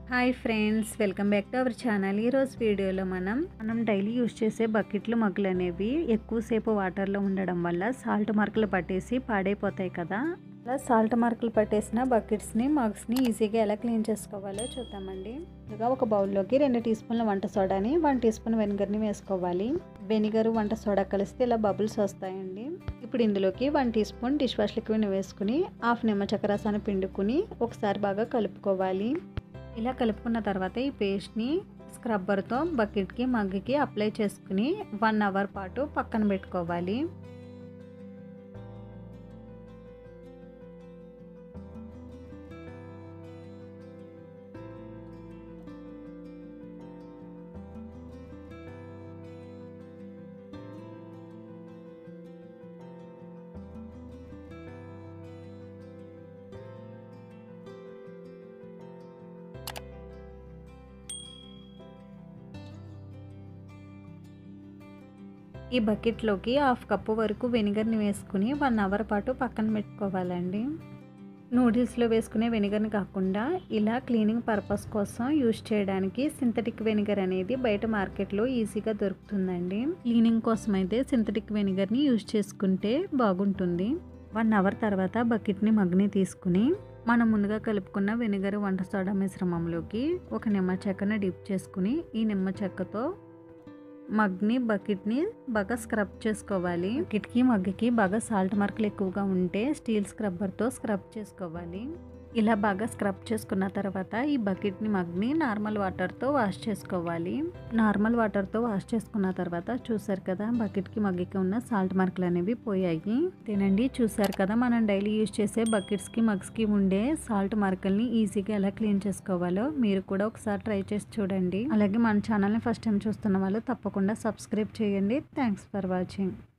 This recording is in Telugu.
hi friends welcome back to our channel ఈరోజు వీడియోలో మనం మనం డైలీ యూజ్ చేసే బకెట్లు మగ్గులు అనేవి ఎక్కువసేపు వాటర్లో ఉండడం వల్ల సాల్ట్ మార్కులు పట్టేసి పాడైపోతాయి కదా అలా సాల్ట్ మార్కులు పట్టేసిన బకెట్స్ని మగ్స్ని ఈజీగా ఎలా క్లీన్ చేసుకోవాలో చూద్దామండి ముందుగా ఒక బౌల్లోకి రెండు టీ స్పూన్ల వంట సోడాని వన్ టీ స్పూన్ వెనిగర్ని వేసుకోవాలి వెనిగర్ వంట సోడా కలిస్తే ఇలా బబుల్స్ వస్తాయండి ఇప్పుడు ఇందులోకి one teaspoon dish లిక్విడ్ని వేసుకుని హాఫ్ నిమ్మ చక్కెర రసాన్ని పిండుకుని ఒకసారి బాగా కలుపుకోవాలి ఇలా కలుపుకున్న తర్వాత ఈ పేస్ట్ని స్క్రబ్బర్తో బకెట్కి మగ్గికి అప్లై చేసుకుని వన్ అవర్ పాటు పక్కన పెట్టుకోవాలి ఈ బకెట్లోకి హాఫ్ కప్పు వరకు వెనిగర్ని వేసుకుని వన్ అవర్ పాటు పక్కన పెట్టుకోవాలండి నూడిల్స్లో వేసుకునే వెనిగర్ని కాకుండా ఇలా క్లీనింగ్ పర్పస్ కోసం యూజ్ చేయడానికి సింథటిక్ వెనిగర్ అనేది బయట మార్కెట్లో ఈజీగా దొరుకుతుందండి క్లీనింగ్ కోసం అయితే సింథటిక్ వెనిగర్ని యూజ్ చేసుకుంటే బాగుంటుంది వన్ అవర్ తర్వాత బకెట్ని మగ్ని తీసుకుని మనం ముందుగా కలుపుకున్న వెనిగర్ వంట సోడా మిశ్రమంలోకి ఒక నిమ్మ చెక్కను డిప్ చేసుకుని ఈ నిమ్మ చెక్కతో మగ్ని బకెట్ని బాగా స్క్రబ్ చేసుకోవాలి బకెట్కి మగ్గికి బాగా సాల్ట్ మార్కులు ఎక్కువగా ఉంటే స్టీల్ స్క్రబ్బర్తో స్క్రబ్ చేసుకోవాలి ఇలా బాగా స్క్రబ్ చేసుకున్న తర్వాత ఈ బకెట్ని మగ్ని నార్మల్ వాటర్తో వాష్ చేసుకోవాలి నార్మల్ వాటర్తో వాష్ చేసుకున్న తర్వాత చూసారు కదా బకెట్కి మగ్గికి ఉన్న సాల్ట్ మార్కులు అనేవి పోయాయి తినండి చూసారు కదా మనం డైలీ యూజ్ చేసే బకెట్స్కి మగ్స్కి ఉండే సాల్ట్ మార్కుల్ని ఈజీగా ఎలా క్లీన్ చేసుకోవాలో మీరు కూడా ఒకసారి ట్రై చేసి చూడండి అలాగే మన ఛానల్ని ఫస్ట్ టైం చూస్తున్న వాళ్ళు తప్పకుండా సబ్స్క్రైబ్ చేయండి థ్యాంక్స్ ఫర్ వాచింగ్